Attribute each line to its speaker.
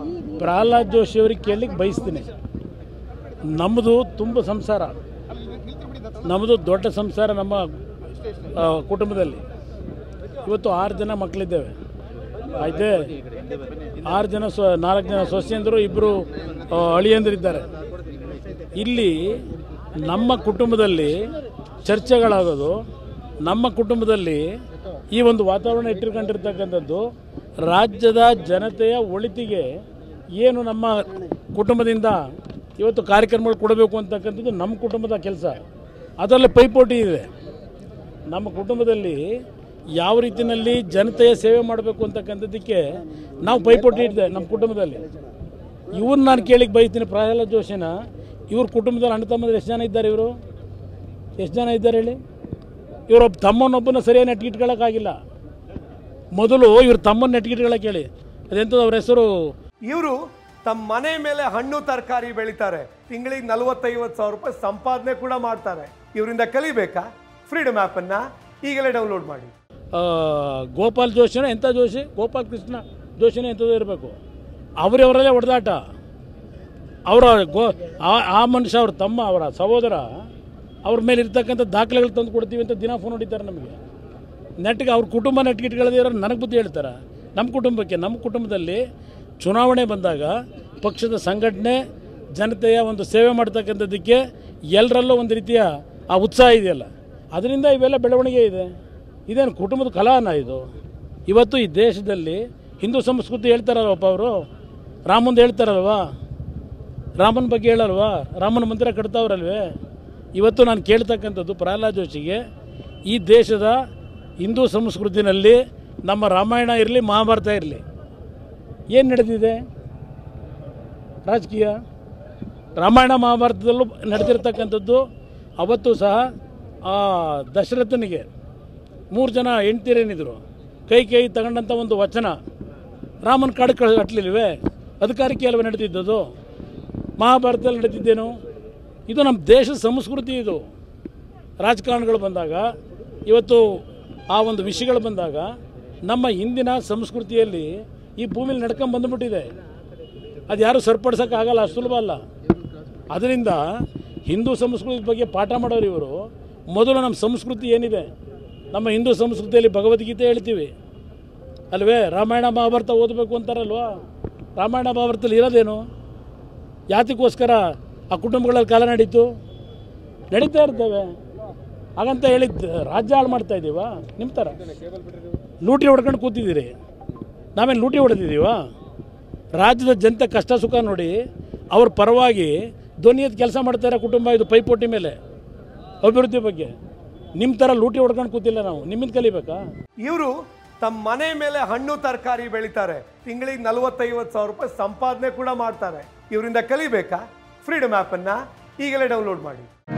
Speaker 1: ಪ್ರಹ್ಲಾದ್ ಜೋಶಿ ಅವ್ರಿಗೆ ಕೇಳಲಿಕ್ಕೆ ಬಯಸ್ತೀನಿ ನಮ್ಮದು ತುಂಬ ಸಂಸಾರ ನಮ್ಮದು ದೊಡ್ಡ ಸಂಸಾರ ನಮ್ಮ ಆ, ಕುಟುಂಬದಲ್ಲಿ ಇವತ್ತು ಆರು ಜನ ಮಕ್ಕಳಿದ್ದೇವೆ ಆಯ್ತೆ ಆರು ಜನ ಸ್ವ ನಾಲ್ಕು ಜನ ಸೊಸೆಯಂದರು ಇಬ್ಬರು ಅಳಿಯಂದಿರಿದ್ದಾರೆ ಇಲ್ಲಿ ನಮ್ಮ ಕುಟುಂಬದಲ್ಲಿ ಚರ್ಚೆಗಳಾಗೋದು ನಮ್ಮ ಕುಟುಂಬದಲ್ಲಿ ಈ ಒಂದು ವಾತಾವರಣ ಇಟ್ಟಿರ್ಕೊಂಡಿರ್ತಕ್ಕಂಥದ್ದು ರಾಜ್ಯದ ಜನತೆಯ ಒಳಿತಿಗೆ ಏನು ನಮ್ಮ ಕುಟುಂಬದಿಂದ ಇವತ್ತು ಕಾರ್ಯಕ್ರಮಗಳು ಕೊಡಬೇಕು ಅಂತಕ್ಕಂಥದ್ದು ನಮ್ಮ ಕುಟುಂಬದ ಕೆಲಸ ಅದರಲ್ಲಿ ಪೈಪೋಟಿ ಇದೆ ನಮ್ಮ ಕುಟುಂಬದಲ್ಲಿ ಯಾವ ರೀತಿಯಲ್ಲಿ ಜನತೆಯ ಸೇವೆ ಮಾಡಬೇಕು ಅಂತಕ್ಕಂಥದ್ದಕ್ಕೆ ನಾವು ಪೈಪೋಟಿ ಇಟ್ಟಿದೆ ನಮ್ಮ ಕುಟುಂಬದಲ್ಲಿ ಇವ್ರನ್ನ ನಾನು ಕೇಳಿಕ್ಕೆ ಬಯಸ್ತೀನಿ ಪ್ರಹ್ಲಾದ್ ಜೋಶಿನ ಇವ್ರ ಕುಟುಂಬದಲ್ಲಿ ಅಣ್ಣ ತಮ್ಮಂದ್ರೆ ಎಷ್ಟು ಜನ ಇದ್ದಾರೆ ಇವರು ಎಷ್ಟು ಜನ ಇದ್ದಾರೆ ಹೇಳಿ ಇವರೊಬ್ಬ ತಮ್ಮನೊಬ್ಬನ ಸರಿಯಾಗಿ ನೆಟ್ಗಿಟ್ಕೊಳ್ಳೋಕ್ಕಾಗಿಲ್ಲ ಮೊದಲು ಇವ್ರ ತಮ್ಮನ ನೆಟ್ಗಿಟ್ಕೊಳ್ಳೋಕೆ ಹೇಳಿ ಅದೆಂಥದ್ದು ಅವ್ರ ಹೆಸರು
Speaker 2: ಇವರು ತಮ್ಮ ಮನೆ ಮೇಲೆ ಹಣ್ಣು ತರಕಾರಿ ಬೆಳಿತಾರೆ ತಿಂಗಳಿಗೆ ನಲವತ್ತೈವತ್ತು ಸಾವಿರ ರೂಪಾಯಿ ಸಂಪಾದನೆ ಕೂಡ ಮಾಡ್ತಾರೆ ಇವರಿಂದ ಕಲಿಬೇಕಾ ಫ್ರೀಡಮ್ ಆ್ಯಪನ್ನು ಈಗಲೇ ಡೌನ್ಲೋಡ್ ಮಾಡಿ
Speaker 1: ಆ, ಗೋಪಾಲ್ ಜೋಶಿನ ಎಂಥ ಜೋಶಿ ಗೋಪಾಲ್ ಕೃಷ್ಣ ಜೋಶಿನ ಎಂಥದ್ದು ಇರಬೇಕು ಅವರವರಲ್ಲೇ ಹೊಡೆದಾಟ ಅವರ ಗೋ ಆ- ಆ ಮನುಷ್ಯ ಅವ್ರ ತಮ್ಮ ಅವರ ಸಹೋದರ ಅವ್ರ ಮೇಲೆ ಇರ್ತಕ್ಕಂಥ ದಾಖಲೆಗಳು ತಂದು ಕೊಡ್ತೀವಿ ಅಂತ ದಿನ ಫೋನ್ ಹೊಡಿತಾರೆ ನಮಗೆ ನೆಟ್ಗೆ ಅವ್ರ ಕುಟುಂಬ ನೆಟ್ಗಿಟ್ಕೊಳ್ಳದೇ ಇರೋರು ನನಗೆ ಬುದ್ಧಿ ಹೇಳ್ತಾರೆ ನಮ್ಮ ಕುಟುಂಬಕ್ಕೆ ನಮ್ಮ ಕುಟುಂಬದಲ್ಲಿ ಚುನಾವಣೆ ಬಂದಾಗ ಪಕ್ಷದ ಸಂಘಟನೆ ಜನತೆಯ ಒಂದು ಸೇವೆ ಮಾಡ್ತಕ್ಕಂಥದ್ದಕ್ಕೆ ಎಲ್ಲರಲ್ಲೂ ಒಂದು ರೀತಿಯ ಆ ಉತ್ಸಾಹ ಇದೆಯಲ್ಲ ಅದರಿಂದ ಇವೆಲ್ಲ ಬೆಳವಣಿಗೆ ಇದೆ ಇದೇನು ಕುಟುಂಬದ ಕಲಾನ ಇದು ಇವತ್ತು ಈ ದೇಶದಲ್ಲಿ ಹಿಂದೂ ಸಂಸ್ಕೃತಿ ಹೇಳ್ತಾರಲ್ವಪ್ಪ ಅವರು ರಾಮಂದು ಹೇಳ್ತಾರಲ್ವಾ ರಾಮನ ಬಗ್ಗೆ ಹೇಳಲ್ವಾ ರಾಮನ ಮಂದಿರ ಕಟ್ತಾವ್ರಲ್ವೇ ಇವತ್ತು ನಾನು ಕೇಳ್ತಕ್ಕಂಥದ್ದು ಪ್ರಹ್ಲಾದ್ ಜೋಶಿಗೆ ಈ ದೇಶದ ಹಿಂದೂ ಸಂಸ್ಕೃತಿನಲ್ಲಿ ನಮ್ಮ ರಾಮಾಯಣ ಇರಲಿ ಮಹಾಭಾರತ ಇರಲಿ ಏನು ನಡೆದಿದೆ ರಾಜಕೀಯ ರಾಮಾಯಣ ಮಹಾಭಾರತದಲ್ಲೂ ನಡೆದಿರ್ತಕ್ಕಂಥದ್ದು ಅವತ್ತು ಸಹ ಆ ದಶರಥನಿಗೆ ಮೂರು ಜನ ಹೆಂಡ್ತಿರೇನಿದ್ರು ಕೈ ಕೈ ತಗೊಂಡಂಥ ಒಂದು ವಚನ ರಾಮನ ಕಾಡು ಕಳ್ ಕಟ್ಟಲಿಲ್ವೇ ಅಧಿಕಾರಕ್ಕೆ ಅಲ್ವೇ ನಡೆದಿದ್ದದು ಮಹಾಭಾರತದಲ್ಲಿ ನಡೆದಿದ್ದೇನು ಇದು ನಮ್ಮ ದೇಶದ ಸಂಸ್ಕೃತಿ ಇದು ರಾಜಕಾರಣಗಳು ಬಂದಾಗ ಇವತ್ತು ಆ ಒಂದು ವಿಷಯಗಳು ಬಂದಾಗ ನಮ್ಮ ಹಿಂದಿನ ಸಂಸ್ಕೃತಿಯಲ್ಲಿ ಈ ಭೂಮಿಲಿ ನಡ್ಕೊಂಡು ಬಂದುಬಿಟ್ಟಿದೆ ಅದು ಯಾರು ಸರಿಪಡಿಸೋಕ್ಕಾಗಲ್ಲ ಅಷ್ಟು ಸುಲಭ ಅಲ್ಲ ಅದರಿಂದ ಹಿಂದೂ ಸಂಸ್ಕೃತಿ ಬಗ್ಗೆ ಪಾಠ ಮಾಡೋರು ಇವರು ಮೊದಲು ನಮ್ಮ ಸಂಸ್ಕೃತಿ ಏನಿದೆ ನಮ್ಮ ಹಿಂದೂ ಸಂಸ್ಕೃತಿಯಲ್ಲಿ ಭಗವದ್ಗೀತೆ ಹೇಳ್ತೀವಿ ಅಲ್ವೇ ರಾಮಾಯಣ ಮಹಾಭಾರತ ಓದಬೇಕು ಅಂತಾರಲ್ವಾ ರಾಮಾಯಣ ಮಹಾಭಾರತದಲ್ಲಿ ಇರೋದೇನು ಯಾತಕ್ಕೋಸ್ಕರ ಆ ಕುಟುಂಬಗಳಲ್ಲಿ ಕಾಲ ನಡೀತು ನಡೀತಾ ಇರ್ತವೆ ಹಾಗಂತ ಹೇಳಿದ್ದು ರಾಜ್ಯ ಹಾಳು ಮಾಡ್ತಾ ಇದ್ದೀವಾ ನಿಮ್ಮ ಥರ ಲೂಟಿ ಹೊಡ್ಕೊಂಡು ಕೂತಿದ್ದೀರಿ ನಾವೇನು ಲೂಟಿ ಹೊಡೆದಿದ್ದೀವಾ ರಾಜ್ಯದ ಜನತೆ ಕಷ್ಟ ಸುಖ ನೋಡಿ ಅವ್ರ ಪರವಾಗಿ ಧ್ವನಿ ಎತ್ತಿ ಕೆಲಸ ಮಾಡ್ತಾ ಇರೋ ಕುಟುಂಬ ಇದು ಪೈಪೋಟಿ ಮೇಲೆ ಅಭಿವೃದ್ಧಿ ಬಗ್ಗೆ ನಿಮ್ಮ ಥರ ಲೂಟಿ ಹೊಡ್ಕೊಂಡು ಕೂತಿಲ್ಲ ನಾವು ನಿಮ್ಮಿಂದ ಕಲಿಬೇಕಾ
Speaker 2: ಇವರು ತಮ್ಮ ಮನೆ ಮೇಲೆ ಹಣ್ಣು ತರಕಾರಿ ಬೆಳಿತಾರೆ ತಿಂಗಳಿಗೆ ನಲವತ್ತೈವತ್ತು ಸಾವಿರ ರೂಪಾಯಿ ಸಂಪಾದನೆ ಕೂಡ ಮಾಡ್ತಾರೆ ಇವರಿಂದ ಕಲಿಬೇಕಾ ಫ್ರೀಡಮ್ ಆ್ಯಪನ್ನು ಈಗಲೇ ಡೌನ್ಲೋಡ್ ಮಾಡಿ